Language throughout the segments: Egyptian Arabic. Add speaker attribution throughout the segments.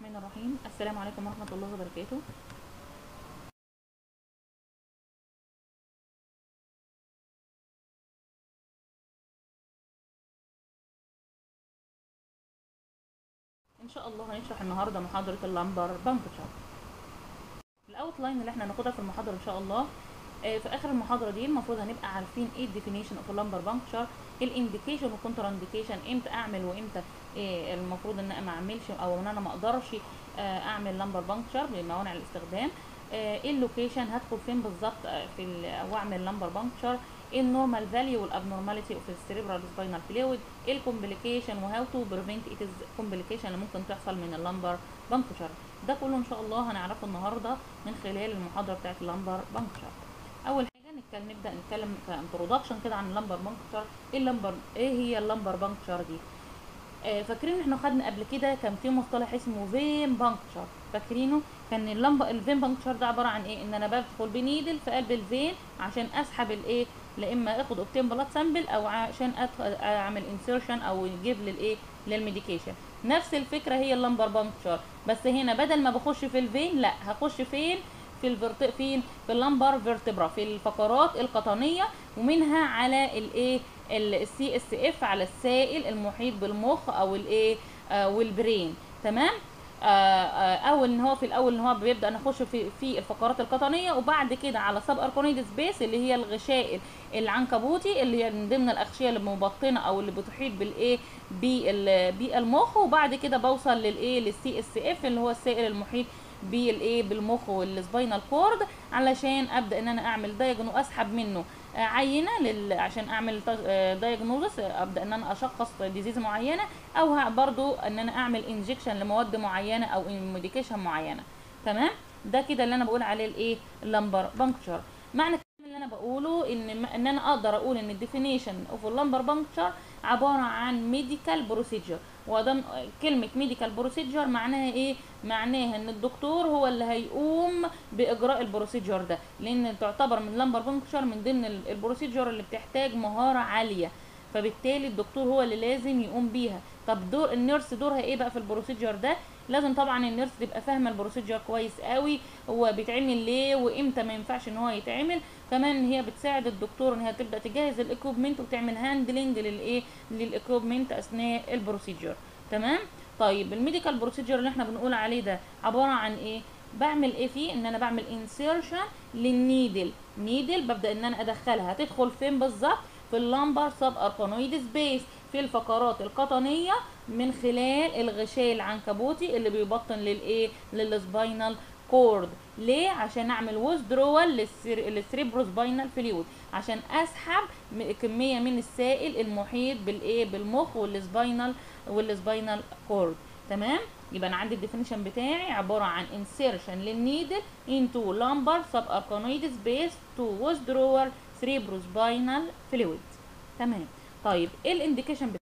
Speaker 1: الرحمن الرحيم السلام عليكم ورحمة الله وبركاته ان شاء الله هنشرح النهارده محاضرة اللمبر بانكتشر الاوت لاين اللي احنا هناخدها في المحاضرة ان شاء الله آه، في اخر المحاضرة دي المفروض هنبقى عارفين ايه الديفينيشن اوف اللمبر بانكتشر الانديكيشن والكونتر انديكيشن امتى اعمل وامتى إيه المفروض ان انا ما اعملش او ان انا ما اقدرش آه، اعمل لمبر بانكتشر بموانع الاستخدام آه، ايه اللوكيشن هدخل فين بالظبط آه، في ال- واعمل لمبر بانكتشر ايه النورمال فاليو والابنورماليتي اوف السيريبرال سباينال فلويد ايه الكومبليكيشن وهاو تو بريفنت ات كومبليكيشن اللي ممكن تحصل من اللمبر بانكتشر ده كله ان شاء الله هنعرفه النهارده من خلال المحاضره بتاعت اللمبر بانكتشر اول حاجه نتكلم نبدا نتكلم كانترودكشن كده عن اللمبر بانكتشر ايه اللمبر ايه هي اللمبر بانكتشر دي آه، فاكرين احنا خدنا قبل كده كان في مصطلح اسمه فين بانكتشر فاكرينه كان اللمبه الفين بانكتشر ده عباره عن ايه ان انا بدخل بنيدل في قلب الفين عشان اسحب الايه لا اما اخد اوبتين بلاد سامبل او عشان أدخل اعمل انسيرشن او يجيب للايه للميديكيشن نفس الفكره هي اللمبر بانكتشر بس هنا بدل ما بخش في الفين لا هخش فين في الفرت فين في اللمبر فيرتبرا في الفقرات القطنيه ومنها على الايه السي اس اف على السائل المحيط بالمخ او الايه آه والبرين تمام آه آه او ان هو في الاول ان هو بيبدا نخش في في الفقرات القطنيه وبعد كده على سب اركونيد سبيس اللي هي الغشاء العنكبوتي اللي هي من ضمن الاغشيه اللي مبطنه او اللي بتحيط بالايه بال- بالمخ وبعد كده بوصل للايه للسي اس اف اللي هو السائل المحيط بالايه بالمخ والسباينال كورد علشان ابدا ان انا اعمل دايجنو اسحب منه آه، عينه لل... عشان اعمل دايجنوزس ابدا ان انا اشخص ديزيز معينه او ه- برضو ان انا اعمل انجكشن لمواد معينه او ميديكيشن معينه تمام ده كده اللي انا بقول عليه الايه اللمبر بانكتشر معنى الكلام اللي انا بقوله ان ان انا اقدر اقول ان الديفينيشن اوف اللمبر بانكتشر عباره عن ميديكال بروسيجر وده كلمه ميديكال بروسيجر معناها ايه معناها ان الدكتور هو اللي هيقوم باجراء البروسيجر ده لان تعتبر من لمبر بانكتشر من ضمن ال- البروسيجر اللي بتحتاج مهاره عاليه فبالتالي الدكتور هو اللي لازم يقوم بيها طب دور النيرس دورها ايه بقى في البروسيجر ده لازم طبعا النيرس تبقى فاهمه البروسيجر كويس قوي هو بيتعمل ليه وامتى ما ينفعش ان هو يتعمل كمان هي بتساعد الدكتور ان هي تبدا تجهز الاكوبمنت وتعمل هاندلنج للايه للاكوبمنت اثناء البروسيجر تمام طيب الميديكال بروسيجر اللي احنا بنقول عليه ده عباره عن ايه بعمل ايه فيه ان انا بعمل انسيرشن للنيدل نيدل ببدا ان انا ادخلها هتدخل فين بالظبط في اللمبر سب اركانويد سبيس في الفقرات القطنيه من خلال الغشاء العنكبوتي اللي بيبطن للايه للسباينال كورد ليه عشان اعمل ويزدرول للسريبروسباينال فلويد عشان اسحب م- كميه من السائل المحيط بالايه بالمخ والسباينال والسباينال كورد تمام يبقى انا عندي الديفينيشن بتاعي عباره عن insertion للنيدل into lumbar subarachnoid space to withdrawal cerebrospinal fluid تمام طيب ايه الانديكيشن بتاعي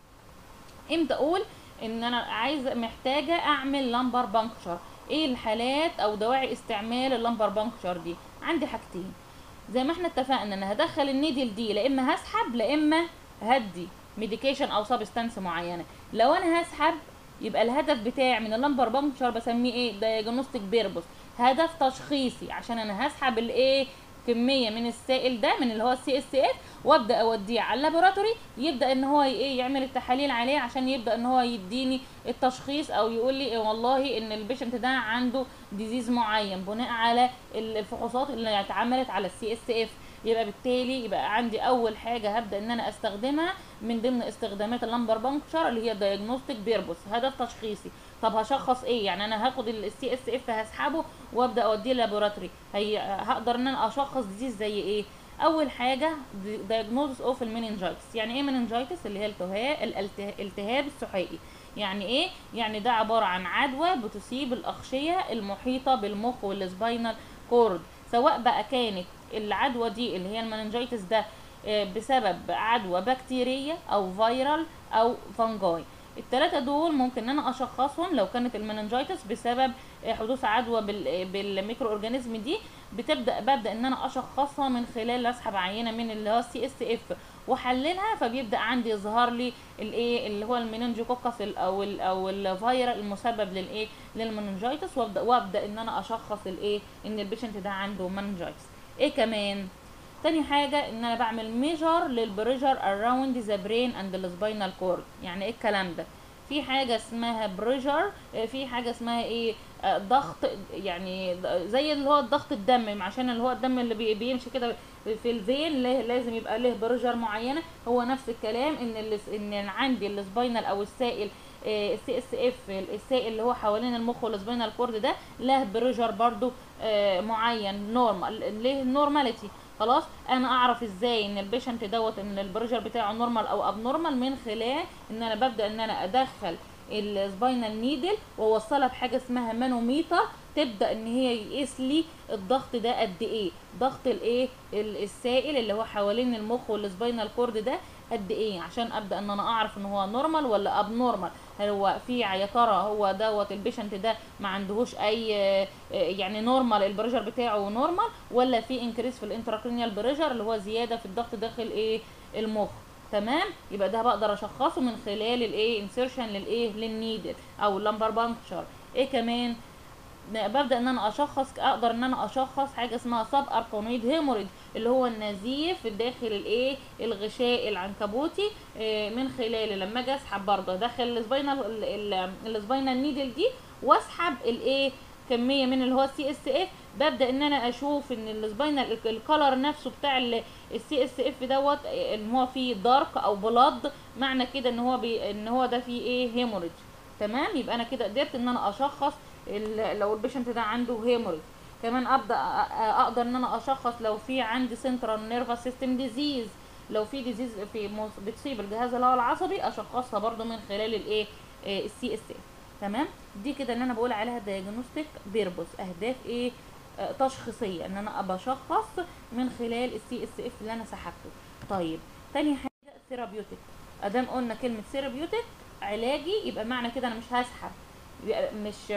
Speaker 1: امتى اقول ان انا عايزه محتاجه اعمل لمبر بانكشر ايه الحالات او دواعي استعمال اللمبر بانكشر دي عندي حاجتين زي ما احنا اتفقنا ان انا هدخل النيدل دي لا اما هسحب لا اما هدي ميديكيشن او سبستانس معينه لو انا هسحب يبقى الهدف بتاعي من اللمبر بانكشر بسميه ايه دايجنوستيك بيربوس هدف تشخيصي عشان انا هسحب الايه كميه من السائل ده من اللي هو السي اس اف وابدا اوديه على اللابوراتوري يبدا ان هو ايه يعمل التحاليل عليه عشان يبدا ان هو يديني التشخيص او يقول لي إيه والله ان البيشنت ده عنده ديزيز معين بناء على ال- الفحوصات اللي اتعملت على السي اس اف يبقى بالتالي يبقى عندي اول حاجه هبدا ان انا استخدمها من ضمن استخدامات اللمبر بانكشر اللي هي دايجنوستيك بيربوس هدف تشخيصي طب هشخص ايه يعني انا هاخد السي اس اف هسحبه وابدا اوديه لابوراتوري هي هقدر ان انا اشخص ديزيز زي ايه اول حاجه دايجنوزس اوف المينينجايتس يعني ايه مينينجايتس اللي هي التهاب الالتهاب السحائي يعني ايه يعني ده عباره عن عدوى بتصيب الاغشيه المحيطه بالمخ والسباينال كورد سواء بقى كانت العدوى دي اللي هي المننجيتس ده آه، بسبب عدوى بكتيرية او فيرال او فانجاي التلاتة دول ممكن ان انا اشخصهم لو كانت المننجايتس بسبب آه، حدوث عدوى بال- بالميكرو اورجانيزم دي بتبدا ببدا ان انا اشخصها من خلال اسحب عينه من اللي هو السي اس اف واحللها فبيبدا عندي يظهر لي الايه اللي هو المننجوكوكس ال- او ال او الفيروس المسبب للايه للمننجايتس وابدا وابدا ان انا اشخص الايه ان البيشنت ده عنده مننجايتس ايه كمان تاني حاجة ان انا بعمل ميجر للبريجر around ذا برين اند السباينال كورد يعني ايه الكلام ده في حاجة اسمها بريجر في حاجة اسمها ايه آه، ضغط يعني ض- زي اللي هو ضغط الدم عشان اللي هو الدم اللي بي- بيمشي كده في الفين له- لازم يبقى له بريجر معينة هو نفس الكلام ان ال- ان عندي السباينال او السائل السي اس اف السائل اللي هو حوالين المخ والسباينال كورد ده له بريجر برضو آه، معين نورمال ليه نورماليتي خلاص انا اعرف ازاي ان البيشنت دوت ان البريشر بتاعه نورمال او اب نورمال من خلال ان انا ببدا ان انا ادخل السباينال نيدل واوصلها بحاجه اسمها مانوميتر تبدا ان هي يقيس لي الضغط ده قد ايه ضغط الايه ال- السائل اللي هو حوالين المخ والسباينال كورد ده قد ايه عشان ابدا ان انا اعرف ان هو نورمال ولا اب نورمال هل هو في يا ترى هو دوت البيشنت ده ما عندهوش اي آه، يعني نورمال البريشر بتاعه نورمال ولا في انكريس في الانتراكرينيال بريشر اللي هو زياده في الضغط داخل ايه المخ تمام يبقى ده بقدر اشخصه من خلال الايه انسيرشن للايه للنيدل او اللمبر بانكشر ايه كمان ببدا ان انا اشخص اقدر ان انا اشخص حاجه اسمها سب اركونويد هيموريد اللي هو النزيف داخل الايه الغشاء العنكبوتي آه، من خلاله لما اجي اسحب برضه داخل السباينال السباينال نيدل دي واسحب الايه كميه من اللي هو السي اس اف ببدا ان انا اشوف ان السباينال الكلر نفسه بتاع السي اس اف دوت آه، ان هو فيه دارك او بلاد معنى كده ان هو بي ان هو ده فيه ايه هيموريج تمام يبقى انا كده قدرت ان انا اشخص ال- لو البيشنت ده عنده هيموريج كمان ابدا أ- أ- اقدر ان انا اشخص لو في عندي سنترال نيرفس سيستم ديزيز لو في ديزيز في مص- بتصيب الجهاز اللي هو العصبي اشخصها برضو من خلال الايه السي اس اف تمام دي كده ان انا بقول عليها دايجنوستيك بيربوس اهداف ايه آه، تشخيصيه ان انا ابقى اشخص من خلال السي اس اف اللي انا سحبته طيب تاني حاجه ثيرابيوتيك ادام قلنا كلمه ثيرابيوتيك علاجي يبقى معنى كده انا مش هسحب يبقى مش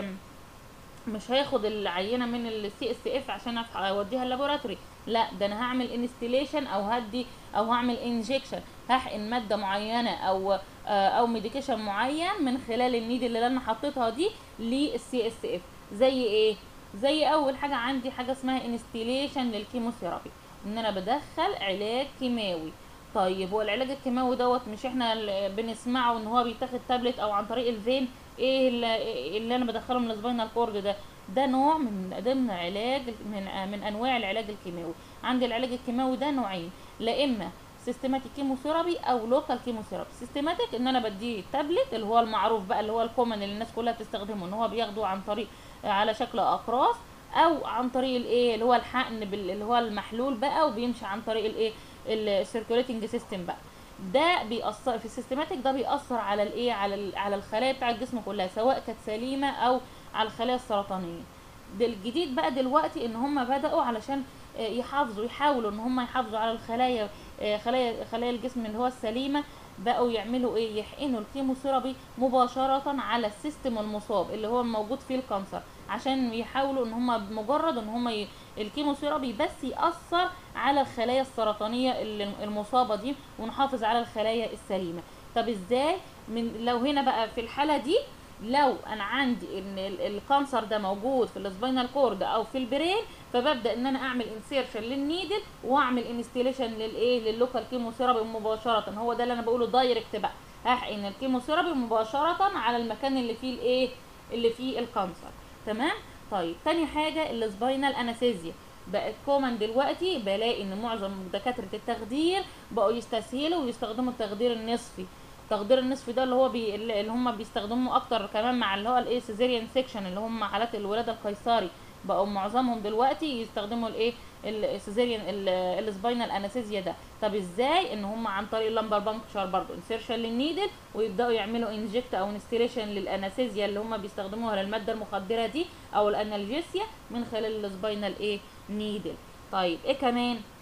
Speaker 1: مش هاخد العينه من السي اس اف عشان أف- اوديها اللابوراتوري لا ده انا هعمل انستليشن او هدي او هعمل انجكشن هحقن ماده معينه او آه، او ميديكيشن معين من خلال النيد اللي انا حطيتها دي للسي اس اف زي ايه زي اول حاجه عندي حاجه اسمها انستليشن للكيموثيرابي ان انا بدخل علاج كيماوي طيب هو العلاج الكيماوي دوت مش احنا اللي بنسمعه ان هو بيتاخد تابلت او عن طريق الفين ايه اللي, اللي انا بدخله من السباينال كورد ده ده نوع من ضمن علاج من من انواع العلاج الكيماوي عندي العلاج الكيماوي ده نوعين لا اما سيستماتيك كيموثيرابي او لوكال كيموثيرابي سيستماتيك ان انا بديه تابلت اللي هو المعروف بقى اللي هو الكومن اللي الناس كلها بتستخدمه ان هو بياخده عن طريق على شكل اقراص او عن طريق الايه اللي هو الحقن بال- اللي هو المحلول بقى وبيمشي عن طريق الايه السيركوليتنج سيستم بقى ده بيأثر في السيستماتيك ده بيأثر على الايه على ال- على الخلايا بتاع الجسم كلها سواء كانت سليمه او على الخلايا السرطانيه ده الجديد بقى دلوقتي ان هم بدأوا علشان آه، يحافظوا يحاولوا ان هم يحافظوا على الخلايا آه، خلايا خلايا الجسم اللي هو السليمه بقوا يعملوا ايه يحقنوا الكيموثيرابي مباشره على السيستم المصاب اللي هو موجود فيه الكانسر عشان يحاولوا ان هم بمجرد ان هم ي... الكيموثيرابي بس يأثر على الخلايا السرطانيه اللي- المصابه دي ونحافظ على الخلايا السليمه طب ازاي من لو هنا بقى في الحاله دي لو انا عندي ان ال- الكانسر ده موجود في السباينال كورد او في البرين فببدا ان انا اعمل انسيرشن للنيدل واعمل انستيليشن للايه لللوكال كيموثيرابي مباشره هو ده اللي انا بقوله دايركت بقى هحقن الكيموثيرابي مباشره على المكان اللي فيه الايه اللي فيه الكانسر تمام طيب تاني حاجه السباينال انستيزيا بقت كومن دلوقتي بلاقي ان معظم دكاتره التخدير بقوا يستسهلوا ويستخدموا التخدير النصفي التخدير النصفي ده اللي هو بي اللي هم بيستخدموه اكتر كمان مع اللي هو الايه سيزيريان سيكشن اللي هم حالات الولاده القيصري بقوا معظمهم دلوقتي يستخدموا الايه السيزيريان السباينال انستيزيا ده طب ازاي ان هم عن طريق اللمبر بانكشر برضو انسيرشن للنيدل ويبداوا يعملوا انجكت او انستيليشن للانستيزيا اللي هم بيستخدموها للماده المخدره دي او الانالجيسيا من خلال السباينال ايه نيدل طيب ايه كمان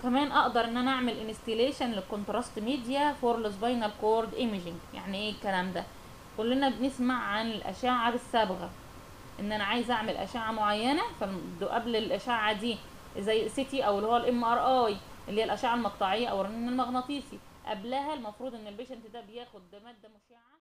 Speaker 1: كمان اقدر ان انا اعمل انستيليشن للكونتراست ميديا فور السباينال كورد ايميجينج يعني ايه الكلام ده كلنا بنسمع عن الاشعه بالصبغه ان انا عايزه اعمل اشعه معينه فقبل الاشعه دي زي سي تي او اللي هو الام ار اي اللي هي الاشعه المقطعيه او الرنين المغناطيسي قبلها المفروض ان البيشنت ده بياخد ماده مشعه